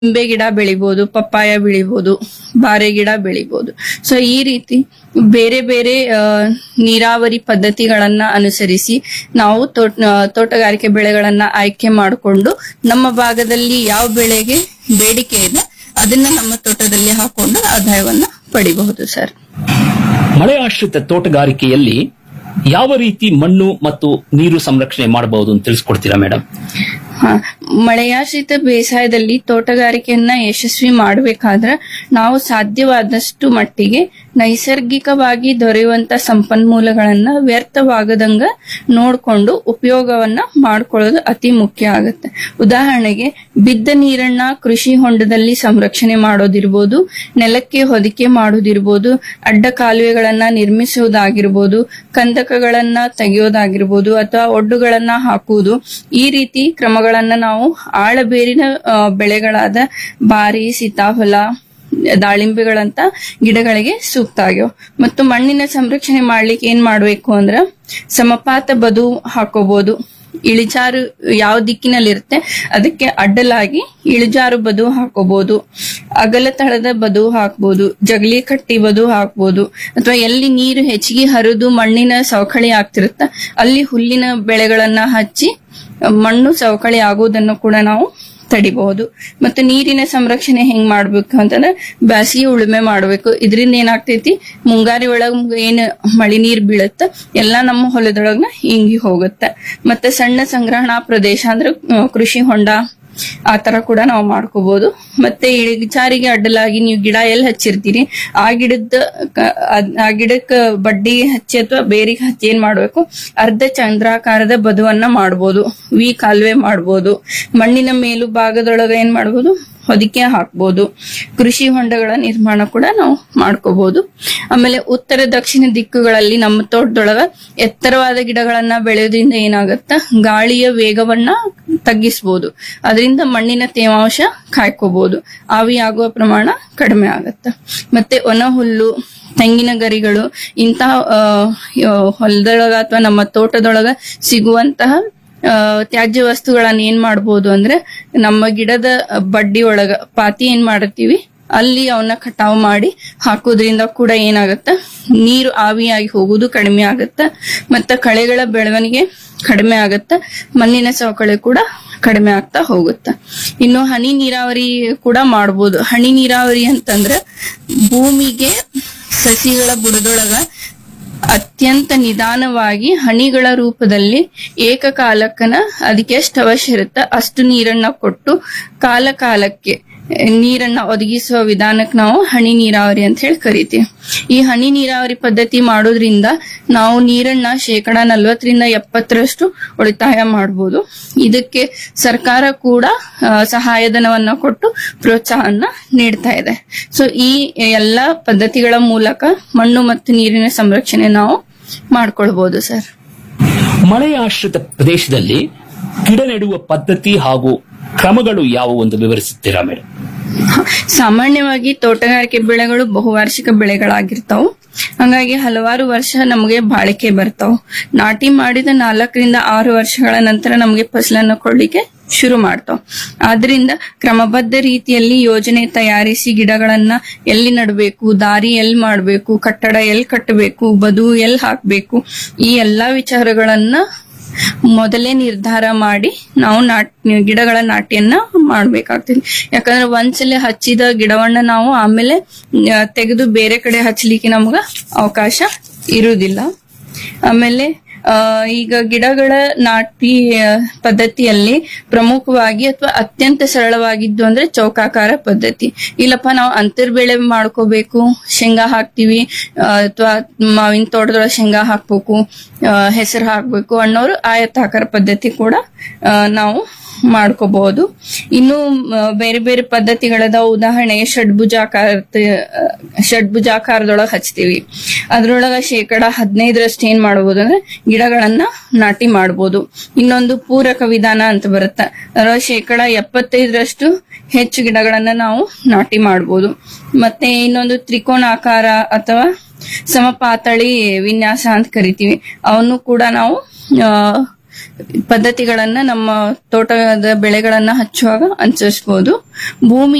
ನಿಂಬೆ ಗಿಡ ಬೆಳಿಬೋದು ಪಪ್ಪಾಯ ಬೆಳಿಬೋದು ಬಾರೆ ಗಿಡ ಬೆಳಿಬೋದು ಸೊ ಈ ರೀತಿ ಬೇರೆ ಬೇರೆ ಆ, ನೀರಾವರಿ ಪದ್ಧತಿಗಳನ್ನ ಅನುಸರಿಸಿ ನಾವು ತೋಟ ಆ, ತೋಟಗಾರಿಕೆ ಬೆಳೆಗಳನ್ನ ಆಯ್ಕೆ ಮಾಡಿಕೊಂಡು ನಮ್ಮ ಭಾಗದಲ್ಲಿ ಯಾವ ಬೆಳೆಗೆ ಬೇಡಿಕೆ ಇದೆ ಅದನ್ನ ನಮ್ಮ ತೋಟದಲ್ಲಿ ಹಾಕೊಂಡು ಆದಾಯವನ್ನ ಪಡಿಬಹುದು ಸರ್ ಮಳೆ ಆಶ್ರಿತ ತೋಟಗಾರಿಕೆಯಲ್ಲಿ ಯಾವ ರೀತಿ ಮಣ್ಣು ಮತ್ತು ನೀರು ಸಂರಕ್ಷಣೆ ಮಾಡಬಹುದು ಅಂತ ತಿಳಿಸ್ಕೊಡ್ತೀರಾ ಮೇಡಮ್ ಹಾ ಮಳೆಯಾಶ್ರಿತ ಬೇಸಾಯದಲ್ಲಿ ತೋಟಗಾರಿಕೆಯನ್ನ ಯಶಸ್ವಿ ಮಾಡಬೇಕಾದ್ರೆ ನಾವು ಸಾಧ್ಯವಾದಷ್ಟು ಮಟ್ಟಿಗೆ ನೈಸರ್ಗಿಕವಾಗಿ ದೊರೆಯುವಂತ ಸಂಪನ್ಮೂಲಗಳನ್ನ ವ್ಯರ್ಥವಾಗದಂಗ ನೋಡ್ಕೊಂಡು ಉಪಯೋಗವನ್ನ ಮಾಡ್ಕೊಳ್ಳೋದು ಅತಿ ಮುಖ್ಯ ಆಗುತ್ತೆ ಉದಾಹರಣೆಗೆ ಬಿದ್ದ ನೀರನ್ನ ಕೃಷಿ ಹೊಂಡದಲ್ಲಿ ಸಂರಕ್ಷಣೆ ಮಾಡೋದಿರ್ಬೋದು ನೆಲಕ್ಕೆ ಹೊದಿಕೆ ಮಾಡೋದಿರ್ಬೋದು ಅಡ್ಡ ಕಾಲುವೆಗಳನ್ನ ನಿರ್ಮಿಸುವುದಾಗಿರ್ಬೋದು ಕಂದಕಗಳನ್ನ ತೆಗೆಯೋದಾಗಿರ್ಬೋದು ಅಥವಾ ಒಡ್ಡುಗಳನ್ನ ಹಾಕುವುದು ಈ ರೀತಿ ಕ್ರಮಗಳನ್ನ ನಾವು ಆಳಬೇರಿನ ಆ, ಬೆಳೆಗಳಾದ ಬಾರಿ ಸೀತಾಫಲ ದಾಳಿಂಬೆಗಳಂತ ಗಿಡಗಳಿಗೆ ಸೂಕ್ತ ಆಗ್ಯಾವ ಮತ್ತು ಮಣ್ಣಿನ ಸಂರಕ್ಷಣೆ ಮಾಡ್ಲಿಕ್ಕೆ ಏನ್ ಮಾಡ್ಬೇಕು ಅಂದ್ರ ಸಮಪಾತ ಬದು ಹಾಕೋಬಹುದು ಇಳಿಜಾರು ಯಾವ ದಿಕ್ಕಿನಲ್ಲಿರುತ್ತೆ ಅದಕ್ಕೆ ಅಡ್ಡಲಾಗಿ ಇಳಿಜಾರು ಬದು ಹಾಕೋಬಹುದು ಅಗಲ ತಳದ ಬದು ಹಾಕ್ಬೋದು ಜಗಲಿ ಕಟ್ಟಿ ಬದು ಹಾಕ್ಬೋದು ಅಥವಾ ಎಲ್ಲಿ ನೀರು ಹೆಚ್ಚಿಗೆ ಹರಿದು ಮಣ್ಣಿನ ಸವಕಳಿ ಆಗ್ತಿರುತ್ತ ಅಲ್ಲಿ ಹುಲ್ಲಿನ ಬೆಳೆಗಳನ್ನ ಹಚ್ಚಿ ಮಣ್ಣು ಸವಕಳಿ ಆಗುವುದನ್ನು ಕೂಡ ನಾವು ತಡಿಬಹುದು ಮತ್ತೆ ನೀರಿನ ಸಂರಕ್ಷಣೆ ಹೆಂಗ್ ಮಾಡ್ಬೇಕು ಅಂತಂದ್ರೆ ಬ್ಯಾಸಿಗೆ ಉಳುಮೆ ಮಾಡ್ಬೇಕು ಇದರಿಂದ ಏನಾಗ್ತೈತಿ ಮುಂಗಾರಿ ಒಳಗ್ ಏನ್ ಮಳಿ ನೀರ್ ಬೀಳತ್ತ ಎಲ್ಲಾ ನಮ್ಮ ಹೊಲದೊಳಗ ಇಂಗಿ ಹೋಗುತ್ತೆ ಮತ್ತೆ ಸಣ್ಣ ಸಂಗ್ರಹಣಾ ಪ್ರದೇಶ ಅಂದ್ರೆ ಆ, ಕೃಷಿ ಹೊಂಡ ಆ ತರ ಕೂಡ ನಾವು ಮಾಡ್ಕೋಬಹುದು ಮತ್ತೆ ಇಳಿಚಾರಿಗೆ ಅಡ್ಡಲಾಗಿ ನೀವು ಗಿಡ ಎಲ್ಲಿ ಹಚ್ಚಿರ್ತೀರಿ ಆ ಗಿಡದ ಕ- ಅದ್- ಆ ಗಿಡಕ್ಕ ಬಡ್ಡಿ ಹಚ್ಚಿ ಅಥವಾ ಬೇರಿಗೆ ಹಚ್ಚಿ ಏನ್ ಮಾಡ್ಬೇಕು ಅರ್ಧ ಚಂದ್ರಾಕಾರದ ಬದುವನ್ನ ಮಾಡ್ಬೋದು ವಿ ಕಾಲುವೆ ಮಾಡ್ಬೋದು ಮಣ್ಣಿನ ಮೇಲು ಭಾಗದೊಳಗ ಏನ್ ಮಾಡ್ಬೋದು ಹೊದಿಕೆ ಹಾಕ್ಬೋದು ಕೃಷಿ ಹೊಂಡಗಳ ನಿರ್ಮಾಣ ಕೂಡ ನಾವು ಮಾಡ್ಕೋಬಹುದು ಆಮೇಲೆ ಉತ್ತರ ದಕ್ಷಿಣ ದಿಕ್ಕುಗಳಲ್ಲಿ ನಮ್ಮ ತೋಟದೊಳಗ ಎತ್ತರವಾದ ಗಿಡಗಳನ್ನ ಬೆಳೆಯೋದ್ರಿಂದ ಏನಾಗತ್ತ ಗಾಳಿಯ ವೇಗವನ್ನ ತಗ್ಗಿಸಬಹುದು ಅದರಿಂದ ಮಣ್ಣಿನ ತೇವಾಂಶ ಕಾಯ್ಕೋಬಹುದು ಆವಿಯಾಗುವ ಪ್ರಮಾಣ ಕಡಿಮೆ ಆಗತ್ತ ಮತ್ತೆ ಒಣ ಹುಲ್ಲು ತೆಂಗಿನ ಗರಿಗಳು ಇಂತಹ ಆ, ಹೊಲದೊಳಗ ಅಥವಾ ನಮ್ಮ ತೋಟದೊಳಗ ಸಿಗುವಂತಹ ಆ, ತ್ಯಾಜ್ಯ ವಸ್ತುಗಳನ್ನ ಏನ್ ಮಾಡ್ಬೋದು ಅಂದ್ರೆ ನಮ್ಮ ಗಿಡದ ಬಡ್ಡಿ ಒಳಗ ಪಾತಿ ಏನ್ ಮಾಡ್ತೀವಿ ಅಲ್ಲಿ ಅವನ್ನ ಕಟಾವು ಮಾಡಿ ಹಾಕೋದ್ರಿಂದ ಕೂಡ ಏನಾಗತ್ತ ನೀರು ಆವಿಯಾಗಿ ಹೋಗುದು ಕಡಿಮೆ ಆಗತ್ತ ಮತ್ತ ಕಳೆಗಳ ಬೆಳವಣಿಗೆ ಕಡಿಮೆ ಆಗತ್ತ ಮಣ್ಣಿನ ಸವಕಳಿ ಕೂಡ ಕಡಿಮೆ ಆಗ್ತಾ ಹೋಗುತ್ತ ಇನ್ನು ಹನಿ ನೀರಾವರಿ ಕೂಡ ಮಾಡ್ಬೋದು ಹನಿ ನೀರಾವರಿ ಅಂತಂದ್ರೆ ಭೂಮಿಗೆ ಸಸಿಗಳ ಬುಡದೊಳಗ ಅತ್ಯಂತ ನಿಧಾನವಾಗಿ ಹನಿಗಳ ರೂಪದಲ್ಲಿ ಏಕಕಾಲಕ್ಕನ ಅದಕ್ಕೆ ಎಷ್ಟು ಅವಶ್ಯ ಇರುತ್ತೆ ಅಷ್ಟು ನೀರನ್ನ ಕೊಟ್ಟು ಕಾಲ ಕಾಲಕ್ಕೆ ನೀರನ್ನ ಒದಗಿಸುವ ವಿಧಾನಕ್ಕೆ ನಾವು ಹನಿ ನೀರಾವರಿ ಅಂತ ಹೇಳಿ ಕರಿತೀವಿ ಈ ಹನಿ ನೀರಾವರಿ ಪದ್ಧತಿ ಮಾಡೋದ್ರಿಂದ ನಾವು ನೀರನ್ನ ಶೇಕಡ ನಲ್ವತ್ತರಿಂದ ಎಪ್ಪತ್ತರಷ್ಟು ಉಳಿತಾಯ ಮಾಡಬಹುದು ಇದಕ್ಕೆ ಸರ್ಕಾರ ಕೂಡ ಆ, ಸಹಾಯಧನವನ್ನ ಕೊಟ್ಟು ಪ್ರೋತ್ಸಾಹನ ನೀಡ್ತಾ ಇದೆ ಸೊ ಈ ಎಲ್ಲಾ ಪದ್ಧತಿಗಳ ಮೂಲಕ ಮಣ್ಣು ಮತ್ತು ನೀರಿನ ಸಂರಕ್ಷಣೆ ನಾವು ಮಾಡ್ಕೊಳ್ಬಹುದು ಸರ್ ಮಳೆ ಆಶ್ರಿತ ಪ್ರದೇಶದಲ್ಲಿ ಗಿಡ ನೆಡುವ ಪದ್ಧತಿ ಹಾಗೂ ಕ್ರಮಗಳು ಯಾವುವು ಎಂದು ವಿವರಿಸುತ್ತೀರಾ ಮೇಡಮ್ ಸಾಮಾನ್ಯವಾಗಿ ತೋಟಗಾರಿಕೆ ಬೆಳೆಗಳು ಬಹುವಾರ್ಷಿಕ ಬೆಳೆಗಳಾಗಿರ್ತಾವು ಹಂಗಾಗಿ ಹಲವಾರು ವರ್ಷ ನಮಗೆ ಬಾಳಿಕೆ ಬರ್ತಾವ ನಾಟಿ ಮಾಡಿದ ನಾಲ್ಕರಿಂದ ಆರು ವರ್ಷಗಳ ನಂತರ ನಮಗೆ ಫಸಲನ್ನು ಕೊಡ್ಲಿಕ್ಕೆ ಶುರು ಮಾಡ್ತಾವ ಆದ್ರಿಂದ ಕ್ರಮಬದ್ಧ ರೀತಿಯಲ್ಲಿ ಯೋಜನೆ ತಯಾರಿಸಿ ಗಿಡಗಳನ್ನ ಎಲ್ಲಿ ನಡಬೇಕು ದಾರಿ ಎಲ್ಲಿ ಮಾಡಬೇಕು ಕಟ್ಟಡ ಎಲ್ಲಿ ಕಟ್ಟಬೇಕು ಬದು ಎಲ್ಲಿ ಹಾಕ್ಬೇಕು ಈ ಎಲ್ಲಾ ವಿಚಾರಗಳನ್ನ ಮೊದಲೇ ನಿರ್ಧಾರ ಮಾಡಿ ನಾವು ನಾಟ್ ಗಿಡಗಳ ನಾಟಿಯನ್ನ ಮಾಡ್ಬೇಕಾಗ್ತದೆ ಯಾಕಂದ್ರೆ ಒಂದ್ಸಲ ಹಚ್ಚಿದ ಗಿಡವನ್ನ ನಾವು ಆಮೇಲೆ ಆ, ತೆಗೆದು ಬೇರೆ ಕಡೆ ಹಚ್ಚಲಿಕ್ಕೆ ನಮ್ಗ ಅವಕಾಶ ಇರುವುದಿಲ್ಲ ಆಮೇಲೆ ಆ, ಈಗ ಗಿಡಗಳ ನಾಟಿ ಆ, ಪದ್ಧತಿಯಲ್ಲಿ ಪ್ರಮುಖವಾಗಿ ಅಥವಾ ಅತ್ಯಂತ ಸರಳವಾಗಿದ್ದು ಅಂದ್ರೆ ಚೌಕಾಕಾರ ಪದ್ಧತಿ ಇಲ್ಲಪ್ಪ ನಾವು ಅಂತರ್ ಬೆಳೆ ಮಾಡ್ಕೋಬೇಕು ಶೇಂಗಾ ಹಾಕ್ತಿವಿ ಅಥವಾ ಮಾವಿನ ತೋಟದೊಳಗೆ ಶೇಂಗಾ ಹಾಕ್ಬೇಕು ಹೆಸರು ಹಾಕ್ಬೇಕು ಅನ್ನೋರು ಆಯತಾಕಾರ ಪದ್ಧತಿ ಕೂಡ ಆ, ನಾವು ಮಾಡ್ಕೋಬಹುದು ಇನ್ನು ಮ, ಬೇರೆ ಬೇರೆ ಪದ್ಧತಿಗಳದಾವ ಉದಾಹರಣೆಗೆ ಷಡ್ಭುಜಾಕಾರ ಷಡ್ಭುಜಾಕಾರದೊಳಗೆ ಹಚ್ತೀವಿ ಅದ್ರೊಳಗ ಶೇಕಡ ಹದಿನೈದರಷ್ಟು ಏನ್ ಮಾಡಬಹುದು ಅಂದ್ರೆ ಗಿಡಗಳನ್ನ ನಾಟಿ ಮಾಡಬಹುದು ಇನ್ನೊಂದು ಪೂರಕ ವಿಧಾನ ಅಂತ ಬರುತ್ತೆ ಅದ್ರೊಳಗೆ ಶೇಕಡ ಎಪ್ಪತ್ತೈದರಷ್ಟು ಹೆಚ್ಚು ಗಿಡಗಳನ್ನ ನಾವು ನಾಟಿ ಮಾಡಬಹುದು ಮತ್ತೆ ಇನ್ನೊಂದು ತ್ರಿಕೋನಾಕಾರ ಅಥವಾ ಸಮಪಾತಳಿ ವಿನ್ಯಾಸ ಅಂತ ಕರಿತೀವಿ ಅವನ್ನು ಕೂಡ ನಾವು ಆ, ಪದ್ಧತಿಗಳನ್ನ ನಮ್ಮ ತೋಟದ ಬೆಳೆಗಳನ್ನ ಹಚ್ಚುವಾಗ ಅನುಸರಿಸಬಹುದು ಭೂಮಿ